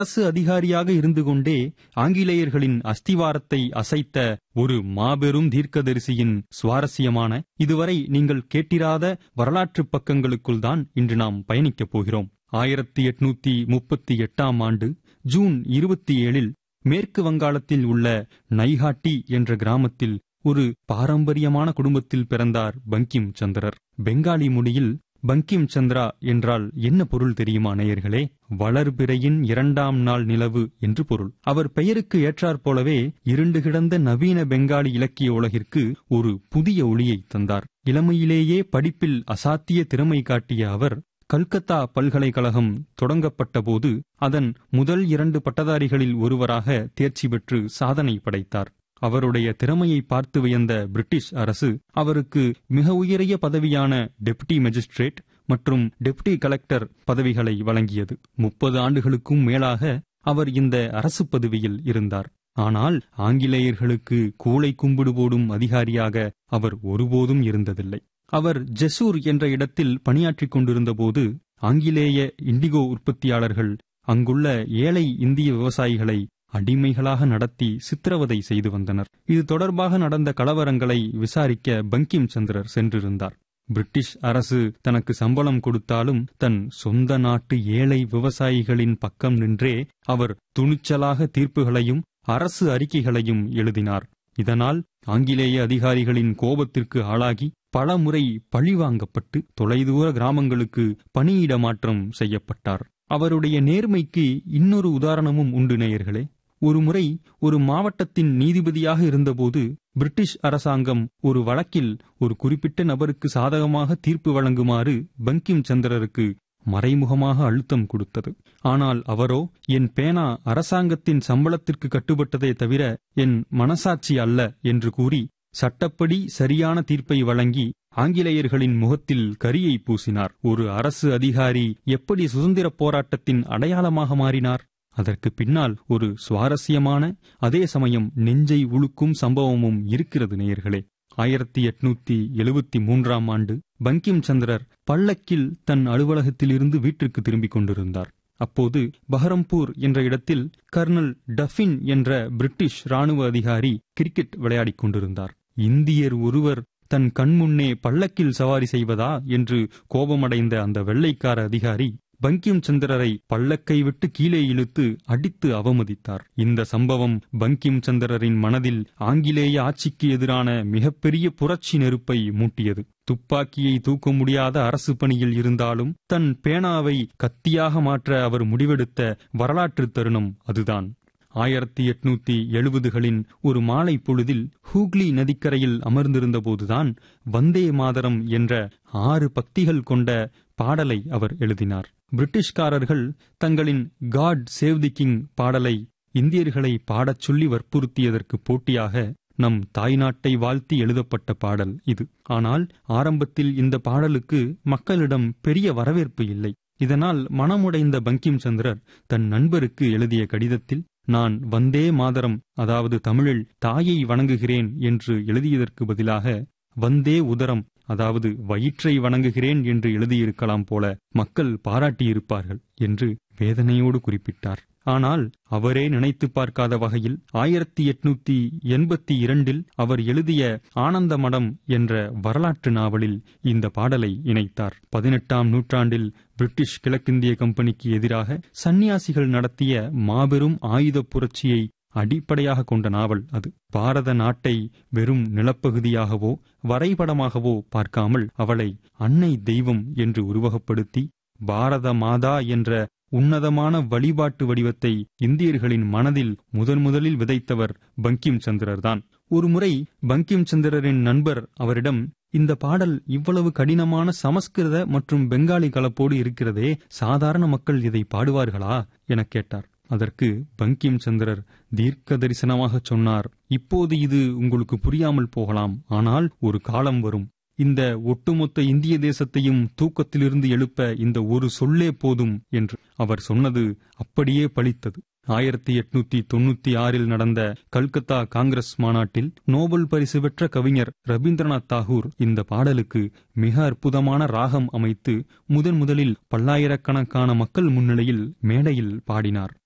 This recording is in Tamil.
அரசு அதிகாரியாக இருந்து கொண்டே ஆங்கிலேயர்களின் அஸ்திவாரத்தை அசைத்த ஒரு மாபெரும் தீர்க்கதரிசியின் சுவாரஸ்யமான இதுவரை நீங்கள் கேட்டிராத வரலாற்றுப் பக்கங்களுக்குள் தான் இன்று நாம் பயணிக்கப் போகிறோம் ஆயிரத்தி எட்நூத்தி முப்பத்தி எட்டாம் ஆண்டு ஜூன் இருபத்தி ஏழில் மேற்கு வங்காளத்தில் உள்ள நைஹாட்டி என்ற கிராமத்தில் ஒரு பாரம்பரியமான குடும்பத்தில் பிறந்தார் பங்கிம் சந்திரர் பெங்காலி மொழியில் பங்கிம் சந்திரா என்றால் என்ன பொருள் தெரியுமா நேயர்களே வளர்பிறையின் இரண்டாம் நாள் நிலவு என்று பொருள் அவர் பெயருக்கு ஏற்றாற் போலவே இருண்டு கிடந்த நவீன பெங்காலி இலக்கிய உலகிற்கு ஒரு புதிய ஒளியை தந்தார் இளமையிலேயே படிப்பில் அசாத்திய திறமை காட்டிய அவர் கல்கத்தா பல்கலைக்கழகம் தொடங்கப்பட்ட போது அதன் முதல் இரண்டு பட்டதாரிகளில் ஒருவராக தேர்ச்சி பெற்று சாதனை படைத்தார் அவருடைய திறமையை பார்த்து வியந்த பிரிட்டிஷ் அரசு அவருக்கு மிக உயரிய பதவியான டெப்டி மேஜிஸ்ட்ரேட் மற்றும் டெப்டி கலெக்டர் பதவிகளை வழங்கியது முப்பது ஆண்டுகளுக்கும் மேலாக அவர் இந்த அரசு பதவியில் இருந்தார் ஆனால் ஆங்கிலேயர்களுக்கு கூளை கும்பிடு போடும் அதிகாரியாக அவர் ஒருபோதும் இருந்ததில்லை அவர் ஜெசூர் என்ற இடத்தில் பணியாற்றிக் கொண்டிருந்தபோது ஆங்கிலேய இண்டிகோ உற்பத்தியாளர்கள் அங்குள்ள ஏழை இந்திய விவசாயிகளை அடிமைகளாக நடத்தி சித்திரவதை செய்து வந்தனர் இது தொடர்பாக நடந்த கலவரங்களை விசாரிக்க பங்கிம் சந்திரர் சென்றிருந்தார் பிரிட்டிஷ் அரசு தனக்கு சம்பளம் கொடுத்தாலும் தன் சொந்த நாட்டு ஏழை விவசாயிகளின் பக்கம் நின்றே அவர் துணிச்சலாக தீர்ப்புகளையும் அரசு அறிக்கைகளையும் எழுதினார் இதனால் ஆங்கிலேய அதிகாரிகளின் கோபத்திற்கு ஆளாகி பல முறை பழிவாங்கப்பட்டு தொலைதூர கிராமங்களுக்கு பணியிட மாற்றம் செய்யப்பட்டார் அவருடைய நேர்மைக்கு இன்னொரு உதாரணமும் உண்டு நேயர்களே ஒருமுறை ஒரு மாவட்டத்தின் நீதிபதியாக இருந்தபோது பிரிட்டிஷ் அரசாங்கம் ஒரு வழக்கில் ஒரு குறிப்பிட்ட நபருக்கு சாதகமாக தீர்ப்பு வழங்குமாறு பங்கிம் சந்திரருக்கு மறைமுகமாக அழுத்தம் கொடுத்தது ஆனால் அவரோ என் பேனா அரசாங்கத்தின் சம்பளத்திற்கு கட்டுப்பட்டதே தவிர என் மனசாட்சி அல்ல என்று கூறி சட்டப்படி சரியான தீர்ப்பை வழங்கி ஆங்கிலேயர்களின் முகத்தில் கரியை பூசினார் ஒரு அரசு அதிகாரி எப்படி சுதந்திரப் போராட்டத்தின் அடையாளமாக மாறினார் அதற்கு பின்னால் ஒரு சுவாரஸ்யமான அதே சமயம் நெஞ்சை உழுக்கும் சம்பவமும் இருக்கிறது நேயர்களே ஆயிரத்தி எட்நூத்தி எழுபத்தி மூன்றாம் ஆண்டு பங்கிம் சந்திரர் பல்லக்கில் தன் அலுவலகத்திலிருந்து வீட்டிற்கு திரும்பிக் கொண்டிருந்தார் அப்போது பஹரம்பூர் என்ற இடத்தில் கர்னல் டஃபின் என்ற பிரிட்டிஷ் ராணுவ அதிகாரி கிரிக்கெட் விளையாடிக் கொண்டிருந்தார் இந்தியர் ஒருவர் தன் கண்முன்னே பல்லக்கில் சவாரி செய்வதா என்று கோபமடைந்த அந்த வெள்ளைக்கார அதிகாரி பங்கிம் சந்திரரை பல்லக்கை விட்டு கீழே இழுத்து அடித்து அவமதித்தார் இந்த சம்பவம் பங்கிம் சந்திரரின் மனதில் ஆங்கிலேய ஆட்சிக்கு எதிரான மிகப்பெரிய புரட்சி நெருப்பை மூட்டியது துப்பாக்கியை தூக்க முடியாத அரசு பணியில் இருந்தாலும் தன் பேனாவை கத்தியாக மாற்ற அவர் முடிவெடுத்த வரலாற்று தருணம் அதுதான் ஆயிரத்தி எட்நூத்தி எழுபதுகளின் ஒரு மாலை பொழுதில் ஹூக்லி நதிக்கரையில் அமர்ந்திருந்தபோதுதான் வந்தே மாதரம் என்ற ஆறு பக்திகள் கொண்ட பாடலை அவர் எழுதினார் பிரிட்டிஷ்காரர்கள் தங்களின் காட் சேவ் தி கிங் பாடலை இந்தியர்களை பாடச் சொல்லி வற்புறுத்தியதற்கு போட்டியாக நம் தாய்நாட்டை வாழ்த்தி எழுதப்பட்ட பாடல் இது ஆனால் ஆரம்பத்தில் இந்த பாடலுக்கு மக்களிடம் பெரிய வரவேற்பு இல்லை இதனால் மனமுடைந்த பங்கிம் சந்திரர் தன் நண்பருக்கு எழுதிய கடிதத்தில் நான் வந்தே மாதரம் அதாவது தமிழில் தாயை வணங்குகிறேன் என்று எழுதியதற்கு பதிலாக வந்தே உதரம் அதாவது வயிற்றை வணங்குகிறேன் என்று எழுதியிருக்கலாம் போல மக்கள் பாராட்டியிருப்பார்கள் என்று வேதனையோடு குறிப்பிட்டார் ஆனால் அவரே நினைத்து பார்க்காத வகையில் ஆயிரத்தி எட்நூத்தி எண்பத்தி இரண்டில் அவர் எழுதிய ஆனந்த மடம் என்ற வரலாற்று நாவலில் இந்த பாடலை இணைத்தார் பதினெட்டாம் நூற்றாண்டில் பிரிட்டிஷ் கிழக்கிந்திய கம்பெனிக்கு எதிராக சந்நியாசிகள் நடத்திய மாபெரும் ஆயுத புரட்சியை அடிப்படையாக கொண்ட நாவல் அது பாரத நாட்டை வெறும் நிலப்பகுதியாகவோ வரைபடமாகவோ பார்க்காமல் அவளை அன்னை தெய்வம் என்று உருவகப்படுத்தி பாரத மாதா என்ற உன்னதமான வழிபாட்டு வடிவத்தை இந்தியர்களின் மனதில் முதன் முதலில் விதைத்தவர் பங்கிம் சந்திரர்தான் ஒருமுறை பங்கிம் சந்திரரின் நண்பர் அவரிடம் இந்த பாடல் இவ்வளவு கடினமான சமஸ்கிருத மற்றும் பெங்காலி கலப்போடு இருக்கிறதே சாதாரண மக்கள் இதை பாடுவார்களா எனக் கேட்டார் அதற்கு பங்கிம் சந்திரர் தீர்க்க தரிசனமாக சொன்னார் இப்போது இது உங்களுக்கு புரியாமல் போகலாம் ஆனால் ஒரு காலம் வரும் இந்த ஒட்டுமொத்த இந்திய தேசத்தையும் தூக்கத்திலிருந்து எழுப்ப இந்த ஒரு சொல்லே போதும் என்று அவர் சொன்னது அப்படியே பலித்தது ஆயிரத்தி எட்நூத்தி தொண்ணூத்தி ஆறில் நடந்த கல்கத்தா காங்கிரஸ் மாநாட்டில் நோபல் பரிசு பெற்ற கவிஞர் ரவீந்திரநாத் தாகூர் இந்த பாடலுக்கு மிக அற்புதமான ராகம் அமைத்து முதன் முதலில் பல்லாயிரக்கணக்கான மக்கள் முன்னிலையில் மேடையில் பாடினார்